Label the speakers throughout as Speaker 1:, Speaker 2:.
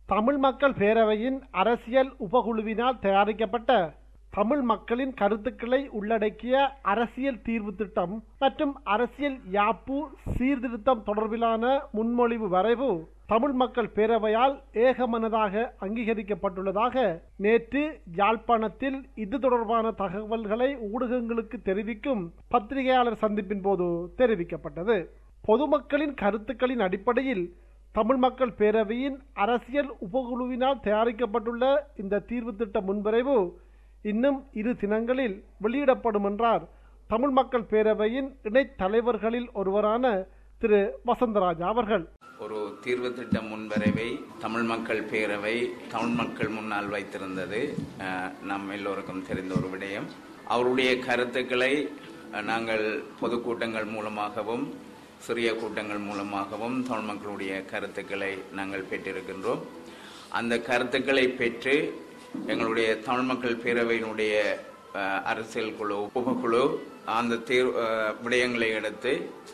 Speaker 1: தமிழ் மக்கள் பேரவையின் அரசியல் உபகுழுவினால் தயாரிக்கப்பட்ட தமிழ் மக்களின் கருத்துக்களை உள்ளடக்கிய அரசியல் தீர்வு திட்டம் மற்றும் அரசியல் யாப்பு சீர்திருத்தம் தொடர்பிலான முன்மொழிவு வரைவு தமிழ் மக்கள் பேரவையால் ஏகமனதாக அங்கீகரிக்கப்பட்டுள்ளதாக நேற்று யாழ்ப்பாணத்தில் இது தொடர்பான தகவல்களை ஊடகங்களுக்கு தெரிவிக்கும் பத்திரிகையாளர் சந்திப்பின் போது தெரிவிக்கப்பட்டது பொதுமக்களின் கருத்துக்களின் அடிப்படையில் தமிழ் மக்கள் பேரவையின் அரசியல் உபகுழுவினால் தயாரிக்கப்பட்டுள்ள இந்த தீர்வு திட்ட முன்வரைவு இன்னும் இரு தினங்களில் வெளியிடப்படும் என்றார் தமிழ் மக்கள் பேரவையின் இணைத் தலைவர்களில் ஒருவரான திரு வசந்தராஜா அவர்கள்
Speaker 2: ஒரு தீர்வு திட்ட முன்வரைவை தமிழ் மக்கள் பேரவை தமிழ் மக்கள் முன்னால் வைத்திருந்தது அஹ், நம் எல்லோருக்கும் தெரிந்த ஒரு விடயம் அவருடைய கருத்துக்களை அஹ், நாங்கள் பொதுக்கூட்டங்கள் மூலமாகவும் சிறிய கூட்டங்கள் மூலமாகவும் தமிழ் மக்களுடைய கருத்துக்களை நாங்கள் பெற்றிருக்கின்றோம் அந்த கருத்துக்களை பெற்று எங்களுடைய தமிழ் மக்கள் பேரவையினுடைய அஹ், அரசியல் குழு உபகுழு அந்த தீர் அஹ், விடயங்களை எடுத்து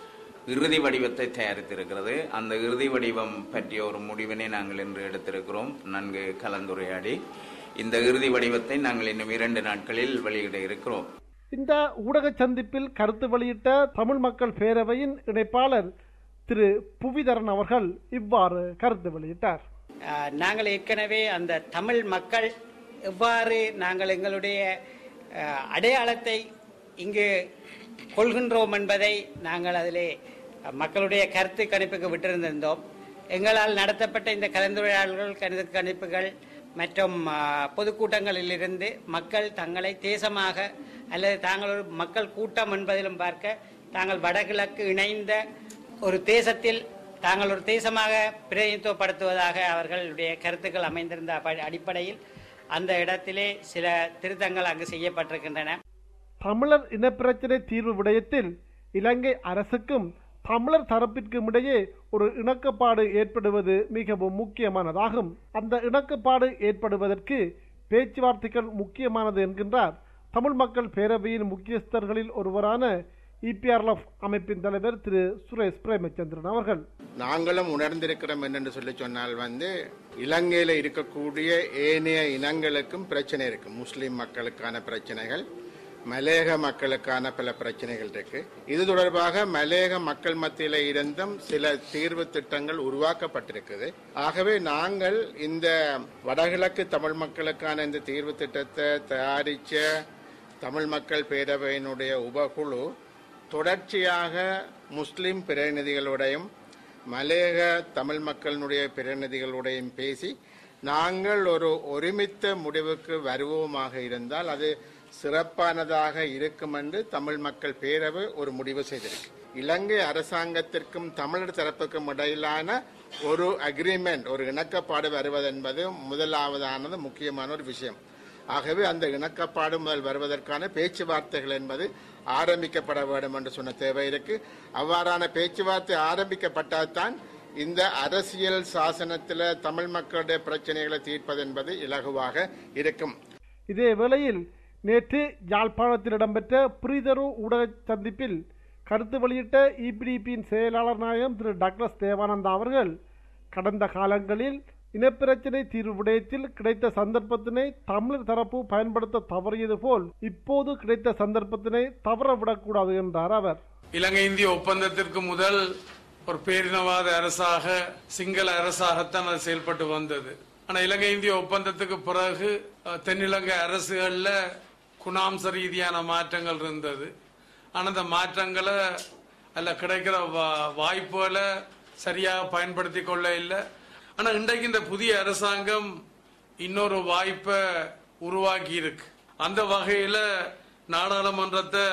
Speaker 2: இறுதி வடிவத்தை தயாரித்திருக்கிறது அந்த இறுதி வடிவம் பற்றிய ஒரு முடிவினை நாங்கள் இன்று எடுத்திருக்கிறோம் நன்கு கலந்துரையாடி இந்த இறுதி வடிவத்தை நாங்கள் இன்னும் இரண்டு நாட்களில் வெளியிட இருக்கிறோம்
Speaker 1: இந்த ஊடக சந்திப்பில் கருத்து வெளியிட்ட தமிழ் மக்கள் பேரவையின் இணைப்பாளர் திரு புவிதரன் அவர்கள் இவ்வாறு கருத்து வெளியிட்டார்
Speaker 3: ஆஹ், நாங்கள் ஏற்கனவே அந்த தமிழ் மக்கள் எவ்வாறு நாங்கள் எங்களுடைய ஆஹ், அடையாளத்தை இங்கு கொள்கின்றோம் என்பதை நாங்கள் அதிலே மக்களுடைய கருத்து கணிப்புக்கு விட்டிருந்திருந்தோம் எங்களால் நடத்தப்பட்ட இந்த கலந்துரையாடல்கள் கருத்து கணிப்புகள் மற்றும் ஆஹ், பொதுக்கூட்டங்களிலிருந்து மக்கள் தங்களை தேசமாக அல்லது தாங்கள் ஒரு மக்கள் கூட்டம் என்பதிலும் பார்க்க தாங்கள் வடகிழக்கு இணைந்த ஒரு தேசத்தில் தாங்கள் ஒரு தேசமாக பிரதிநிதித்துவப்படுத்துவதாக அவர்களுடைய கருத்துக்கள் அமைந்திருந்த அப்ப- அடிப்படையில் அந்த இடத்திலே சில திருத்தங்கள் அங்கு செய்யப்பட்டிருக்கின்றன
Speaker 1: தமிழர் இனப்பிரச்சினை தீர்வு விடயத்தில் இலங்கை அரசுக்கும் தமிழர் தரப்பிற்கும் இடையே ஒரு இணக்கப்பாடு ஏற்படுவது மிகவும் முக்கியமானதாகும் அந்த இணக்கப்பாடு ஏற்படுவதற்கு பேச்சுவார்த்தைகள் முக்கியமானது என்கின்றார் தமிழ் மக்கள் பேரவையின் முக்கியஸ்தர்களில் ஒருவரான இபிஆர்எஃப் அமைப்பின் தலைவர் திரு சுரேஷ் பிரேமச்சந்திரன் அவர்கள்
Speaker 4: நாங்களும் உணர்ந்திருக்கிறோம் என்னென்று சொல்லி சொன்னால் வந்து இலங்கையில இருக்கக்கூடிய ஏனைய இனங்களுக்கும் பிரச்சனை இருக்கு முஸ்லிம் மக்களுக்கான பிரச்சனைகள் மலேக மக்களுக்கான பல பிரச்சனைகள் இருக்கு இது தொடர்பாக மலேக மக்கள் மத்தியில இருந்தும் சில தீர்வு திட்டங்கள் உருவாக்கப்பட்டிருக்குது ஆகவே நாங்கள் இந்த வடகிழக்கு தமிழ் மக்களுக்கான இந்த தீர்வு திட்டத்தை தயாரிச்ச தமிழ் மக்கள் பேரவையினுடைய உபகுழு தொடர்ச்சியாக முஸ்லிம் பிரதிநிதிகளுடையும் மலேக தமிழ் மக்களினுடைய பிரதிநிதிகளுடையும் பேசி நாங்கள் ஒரு ஒருமித்த முடிவுக்கு வருவோமாக இருந்தால் அது சிறப்பானதாக இருக்கும் என்று தமிழ் மக்கள் பேரவை ஒரு முடிவு செய்திருக்கு இலங்கை அரசாங்கத்திற்கும் தமிழர் தரப்புக்கும் இடையிலான ஒரு அக்ரிமெண்ட் ஒரு இணக்கப்பாடு வருவதென்பது முதலாவதானது முக்கியமான ஒரு விஷயம் ஆகவே அந்த இணக்கப்பாடு முதல் வருவதற்கான பேச்சுவார்த்தைகள் என்பது ஆரம்பிக்கப்பட வேண்டும் என்று சொன்ன தேவை இருக்கு அவ்வாறான பேச்சுவார்த்தை ஆரம்பிக்கப்பட்டால்தான் இந்த அரசியல் சாசனத்தில் தமிழ் மக்களுடைய பிரச்சனைகளை தீர்ப்பது என்பது இலகுவாக இருக்கும்
Speaker 1: இதே வேளையில் நேற்று யாழ்ப்பாணத்தில் இடம்பெற்ற புரிதரு ஊடக சந்திப்பில் கருத்து வெளியிட்ட இபிடிபியின் செயலாளர் நாயகம் திரு டாக்டர் தேவானந்தா அவர்கள் கடந்த காலங்களில் இனப்பிரச்சினை தீர்வு விடயத்தில் கிடைத்த சந்தர்ப்பத்தினை தமிழர் தரப்பு பயன்படுத்த தவறியது போல் இப்போது கிடைத்த சந்தர்ப்பத்தினை தவறவிடக்கூடாது என்றார் அவர்
Speaker 5: இலங்கை இந்திய ஒப்பந்தத்திற்கு முதல் ஒரு பேரினவாத அரசாக சிங்கள அரசாகத்தான் அது செயல்பட்டு வந்தது ஆனா இலங்கை இந்திய ஒப்பந்தத்துக்கு பிறகு அஹ், தென்னிலங்கை அரசுகள்ல குணாம்ச ரீதியான மாற்றங்கள் இருந்தது ஆனா அந்த மாற்றங்களை அல்ல கிடைக்கிற வா- வாய்ப்புகளை சரியாக பயன்படுத்தி கொள்ள இல்லை ஆனா இன்றைக்கு இந்த புதிய அரசாங்கம் இன்னொரு வாய்ப்பை உருவாக்கி இருக்கு அந்த வகையில நாடாளுமன்றத்தை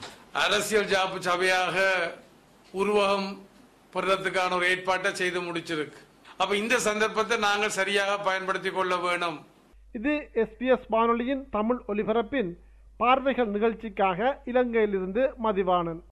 Speaker 5: அரசியல் ஜாப்பு சபையாக உருவகம் பெறுறதுக்கான ஒரு ஏற்பாட்டை செய்து முடிச்சிருக்கு அப்ப இந்த சந்தர்ப்பத்தை நாங்கள் சரியாக பயன்படுத்திக் கொள்ள வேணும்
Speaker 1: இது எஸ்பிஎஸ் வானொலியின் தமிழ் ஒலிபரப்பின் பார்வைகள் நிகழ்ச்சிக்காக இலங்கையிலிருந்து மதிவாணன்